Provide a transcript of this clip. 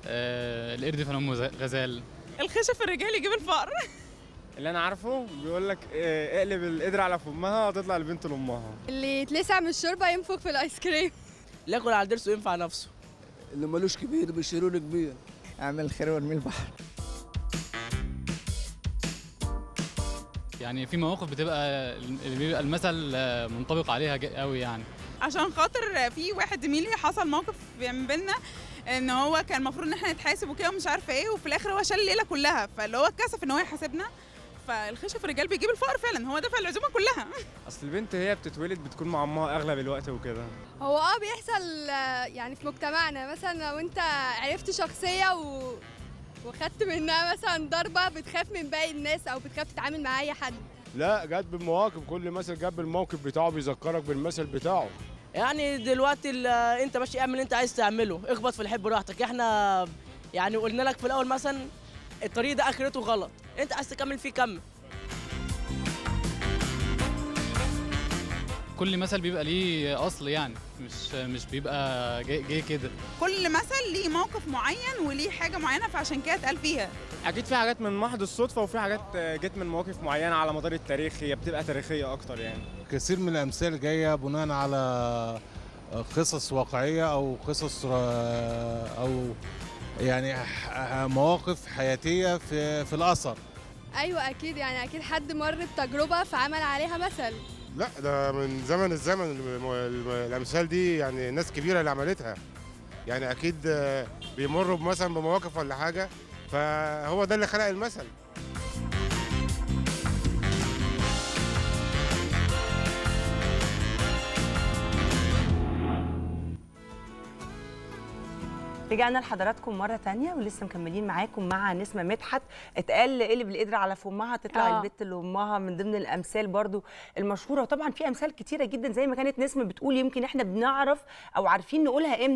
آه القرد في أمه غزال الخشب الرجال يجيب الفقر اللي انا عارفه بيقول لك آه، اقلب القدر على فمها تطلع البنت لامها اللي يتلسع من الشوربه ينفخ في الايس كريم اللي ياكل على ضرسه ينفع نفسه اللي ملوش كبير بيشيلوا له كبير اعمل الخير وارمي البحر يعني في مواقف بتبقى اللي بيبقى المثل آه، منطبق عليها ج- قوي يعني عشان خاطر في واحد زميلي حصل موقف من بينا ان هو كان المفروض ان احنا نتحاسب وكده ومش عارفه ايه وفي الاخر هو شال الليله كلها فاللي هو اتكسف ان هو يحاسبنا فالخشب الرجال بيجيب الفقر فعلا هو دفع العزومه كلها اصل البنت هي بتتولد بتكون مع امها اغلب الوقت وكده هو اه بيحصل آه، يعني في مجتمعنا مثلا لو انت عرفت شخصيه و... وخدت منها مثلا ضربه بتخاف من باقي الناس او بتخاف تتعامل مع اي حد لا جت بالمواقف كل مثل جاب بالموقف بتاعه بيذكرك بالمثل بتاعه يعني دلوقتي ال- انت ماشي اعمل اللي انت عايز تعمله اخبط في الحب براحتك احنا يعني قلنا لك في الاول مثلا الطريق ده اخرته غلط انت عايز تكمل فيه كمل كل مثل بيبقى ليه أصل يعني مش مش بيبقى جاي جاي كده كل مثل ليه موقف معين وليه حاجه معينه فعشان كده اتقال فيها اكيد في حاجات من محض الصدفه وفي حاجات آه، جت من مواقف معينه على مدار التاريخ هي بتبقى تاريخية اكتر يعني كثير من الامثال جايه بناء على قصص واقعيه او قصص آه، او يعني ح- مواقف حياتيه في في الاثر ايوه اكيد يعني اكيد حد مر بتجربه فعمل عليها مثل لا ده من زمن الزمن الم- الم- الامثال دي يعني ناس كبيره اللي عملتها يعني اكيد آه، بيمروا مثلا بمواقف ولا حاجه فهو ده اللي خلق المثل رجعنا لحضراتكم مرة تانية ولسه مكملين معاكم مع نسمة مدحت اتقال قلب القدرة على فمها تطلع آه. البت لأمها من ضمن الأمثال برضو المشهورة وطبعا في أمثال كتيرة جدا زي ما كانت نسمة بتقول يمكن احنا بنعرف أو عارفين نقولها امتى